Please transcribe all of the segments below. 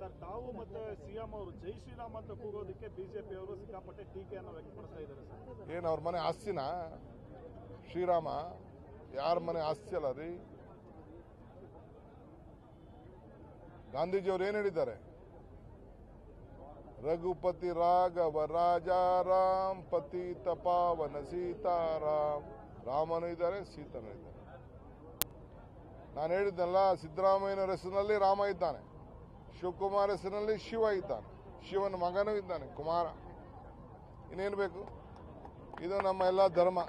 Sir ತಾವು ಮತ್ತೆ CM ಅವರು ಜೈ ಶ್ರೀರಾಮ್ ಅಂತ ಕೂಗೋದಕ್ಕೆ ಬಿಜೆಪಿ ಅವರು ಸಿಕ್ಕಾಪಟ್ಟೆ ಟೀಕೆಯನ್ನು ವ್ಯಕ್ತಪಡಿಸ್ತಾ ಇದ್ದಾರೆ ಸರ್ ಏನು ಅವ್ರ ಮನೆ ಆಸ್ತಿನ ಶ್ರೀರಾಮ ಯಾರ ಮನೆ ಆಸ್ತಿ ಅಲ್ಲ ರೀ ಗಾಂಧೀಜಿಯವ್ರು ಏನು ಹೇಳಿದ್ದಾರೆ ರಘುಪತಿ ರಾಘವ ರಾಜಾರಾಮ್ ಪತಿತ ಪಾವನ ಸೀತಾರಾಮ್ ರಾಮನೂ ಇದ್ದಾರೆ ಸೀತನೂ ಇದ್ದಾರೆ ನಾನು ಹೇಳಿದ್ನಲ್ಲ ಸಿದ್ದರಾಮಯ್ಯನವರ ಹೆಸರಿನಲ್ಲಿ ರಾಮ ಇದ್ದಾನೆ ಶಿವಕುಮಾರ್ ಹೆಸರಿನಲ್ಲಿ ಶಿವ ಇದ್ದಾನೆ ಶಿವನ ಮಗನೂ ಇದ್ದಾನೆ ಕುಮಾರ ಇನ್ನೇನು ಬೇಕು ಇದು ನಮ್ಮ ಎಲ್ಲ ಧರ್ಮ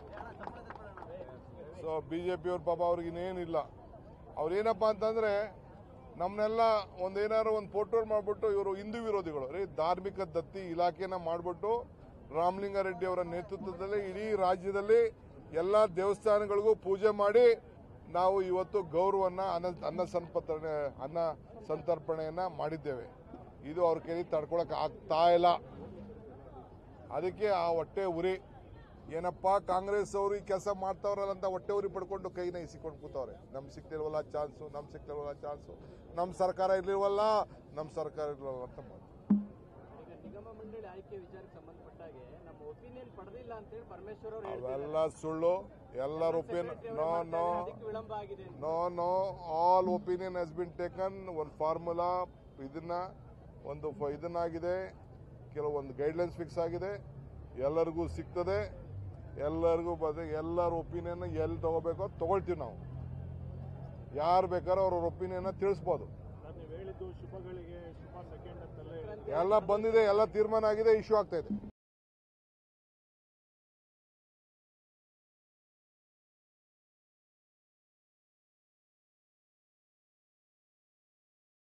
ಸೊ ಬಿ ಜೆ ಪಿಯವ್ರ ಪಾಪ ಅವ್ರಿಗೆ ಇನ್ನೇನಿಲ್ಲ ಅವ್ರೇನಪ್ಪ ಅಂತಂದ್ರೆ ನಮ್ಮನ್ನೆಲ್ಲ ಒಂದೇನಾದ್ರು ಒಂದು ಫೋಟೋ ಮಾಡಿಬಿಟ್ಟು ಇವರು ಹಿಂದೂ ವಿರೋಧಿಗಳು ರೀ ಧಾರ್ಮಿಕ ದತ್ತಿ ಇಲಾಖೆನ ಮಾಡಿಬಿಟ್ಟು ರಾಮಲಿಂಗಾರೆಡ್ಡಿ ಅವರ ನೇತೃತ್ವದಲ್ಲಿ ಇಡೀ ರಾಜ್ಯದಲ್ಲಿ ಎಲ್ಲ ದೇವಸ್ಥಾನಗಳಿಗೂ ಪೂಜೆ ಮಾಡಿ ನಾವು ಇವತ್ತು ಗೌರವನ್ನ ಅನ್ನ ಅನ್ನ ಸಂಪರ್ಪಣೆ ಅನ್ನ ಸಂತರ್ಪಣೆಯನ್ನ ಮಾಡಿದ್ದೇವೆ ಇದು ಅವ್ರ ಕೈಲಿ ತಡ್ಕೊಳಕ್ ಆಗ್ತಾ ಇಲ್ಲ ಅದಕ್ಕೆ ಆ ಹೊಟ್ಟೆ ಉರಿ ಏನಪ್ಪಾ ಕಾಂಗ್ರೆಸ್ ಅವರು ಈ ಕೆಲಸ ಮಾಡ್ತಾವ್ರಲ್ಲ ಅಂತ ಹೊಟ್ಟೆ ಉರಿ ಪಡ್ಕೊಂಡು ಕೈನ ಇಸಿಕೊಂಡು ಕೂತವ್ರೆ ನಮ್ ಸಿಕ್ತಿಲ್ವಲ್ಲ ಚಾನ್ಸು ನಮ್ ಸಿಕ್ತಿಲ್ವಲ್ಲ ಚಾನ್ಸು ನಮ್ ಸರ್ಕಾರ ಇರ್ಲಿಲ್ವಲ್ಲ ನಮ್ ಸರ್ಕಾರ ಇರ್ಲಿಲ್ವಲ್ಲ ಅಂತ ಮಾಡ್ತಾರೆ. ಈಗ ನಿಗಮ ಮಂಡಳಿ ಆಯ್ಕೆ ವಿಚಾರಕ್ಕೆ ಸಂಬಂಧಪಟ್ಟಾಗೆ ನಮ್ಮ ಒಪಿನಿಯನ್ ಪಡೆದಿಲ್ಲ ಅಂತೇಳಿ ಪರಮೇಶ್ವರ್ ಅವರು ಹೇಳ್ತಾರೆ ಅವೆಲ್ಲ ಸುಳ್ಳು ಎಲ್ಲರ ಒಪಿನಿಯನ್ Secretary ನೋ ಅವ್ರು ನೋ ಮಾಡ್ತಾರೆ, ಅದಕ್ಕೆ ವಿಳಂಬ ಆಗಿದೆ ಅಂತ. No no all opinion has been taken ಒಂದು ಫಾರ್ಮುಲಾ ಇದನ್ನ ಒಂದು ಫ- ಇದನ್ನಾಗಿದೆ ಕೆಲವೊಂದು ಗೈಡ್ಲೈನ್ಸ್ ಫಿಕ್ಸ್ ಆಗಿದೆ ಎಲ್ಲರಿಗೂ ಸಿಗ್ತದೆ ಎಲ್ಲರಿಗೂ ಬದ ಎಲ್ಲರ ಒಪಿನಿಯನ್ ಎಲ್ಲಿ ತಗೋಬೇಕೋ ಅದು ತಗೊಳ್ತೀವಿ ನಾವು ಯಾರು ಬೇಕಾದ್ರೂ ಅವ್ರ ಒಪಿನಿಯನ್ ತಿಳಿಸ್ಬೋದು ಸರ್ ನೀವು ಹೇಳಿದ್ದು ಶುಭಗಳಿಗೆ ಶುಭ ಸೆಕೆಂಡ್ ಅಂತಲ್ಲೇ ಎಲ್ಲ ಬಂದಿದೆ ಎಲ್ಲ ತೀರ್ಮಾನ ಆಗಿದೆ ಇಶ್ಯೂ ಆಗ್ತಾ ಇದೆ